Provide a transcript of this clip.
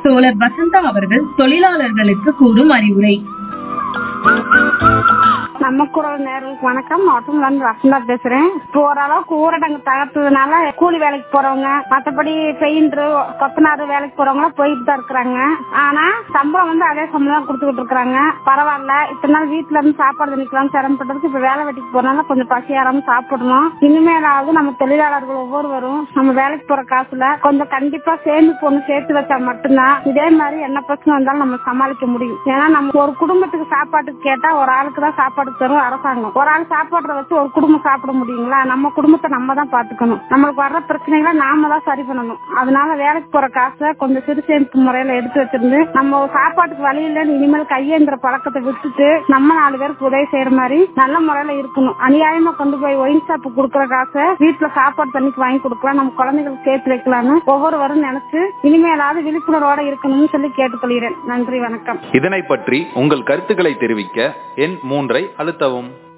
தோழர் வசந்தா அவர்கள் தொழிலாளர்களுக்கு கூறும் அறிவுரை நம்ம குரல் நேர்களுக்கு வணக்கம் மாவட்டம் வந்து வசந்தா பேசுறேன் இப்போ ஓரளவுக்கு ஊரடங்கு தகர்த்ததுனால கூலி வேலைக்கு போறவங்க மத்தபடி பெயிண்டர் கொத்தனார் வேலைக்கு போறவங்க போயிட்டு தான் இருக்கிறாங்க ஆனா சம்பளம் வந்து அதே சம்பளம் தான் கொடுத்துக்கிட்டு இருக்காங்க பரவாயில்ல இத்தனை நாள் வீட்டுல இருந்து சாப்பாடு நிக்கலாம் சிரமப்பட்டதுக்கு இப்ப வேலை வெட்டிக்கு போறதுனால கொஞ்சம் பசியாராம சாப்பிடணும் இனிமேலாவது நம்ம தொழிலாளர்கள் ஒவ்வொருவரும் நம்ம வேலைக்கு போற காசுல கொஞ்சம் கண்டிப்பா சேமிப்பு ஒண்ணு சேர்த்து வச்சா மட்டும்தான் இதே மாதிரி என்ன பிரச்சனை வந்தாலும் நம்ம சமாளிக்க முடியும் ஏன்னா நம்ம ஒரு குடும்பத்துக்கு சாப்பாட்டுக்கு கேட்டா ஒரு ஆளுக்கு தான் சாப்பாடு தரும் அரசாங்கம் ஒரு ஆள் சாப்பாடுற வச்சு ஒரு குடும்பம் சாப்பிட முடியுங்களா நம்ம குடும்பத்தை நம்ம தான் பாத்துக்கணும் நம்மளுக்கு வர்ற பிரச்சனைகளை நாம தான் சரி பண்ணணும் அதனால வேலைக்கு போற காசை கொஞ்சம் சிறு சேமிப்பு முறையில எடுத்து வச்சிருந்து நம்ம சாப்பாட்டுக்கு வழி இல்லைன்னு இனிமேல் கையேந்திர பழக்கத்தை விட்டுட்டு நம்ம நாலு பேருக்கு உதவி செய்யற மாதிரி நல்ல முறையில இருக்கணும் அநியாயமா கொண்டு போய் ஒயின் ஷாப்பு கொடுக்குற காசை வீட்டுல சாப்பாடு தண்ணிக்கு வாங்கி கொடுக்கலாம் நம்ம குழந்தைகளுக்கு சேர்த்து வைக்கலாம்னு ஒவ்வொருவரும் நினைச்சு இனிமேலாவது விழிப்புணர்வோட இருக்கணும்னு சொல்லி கேட்டுக்கொள்கிறேன் நன்றி வணக்கம் இதனை பற்றி உங்கள் கருத்துக்களை தெரிவிக்க எண் மூன்றை அழுத்தவும்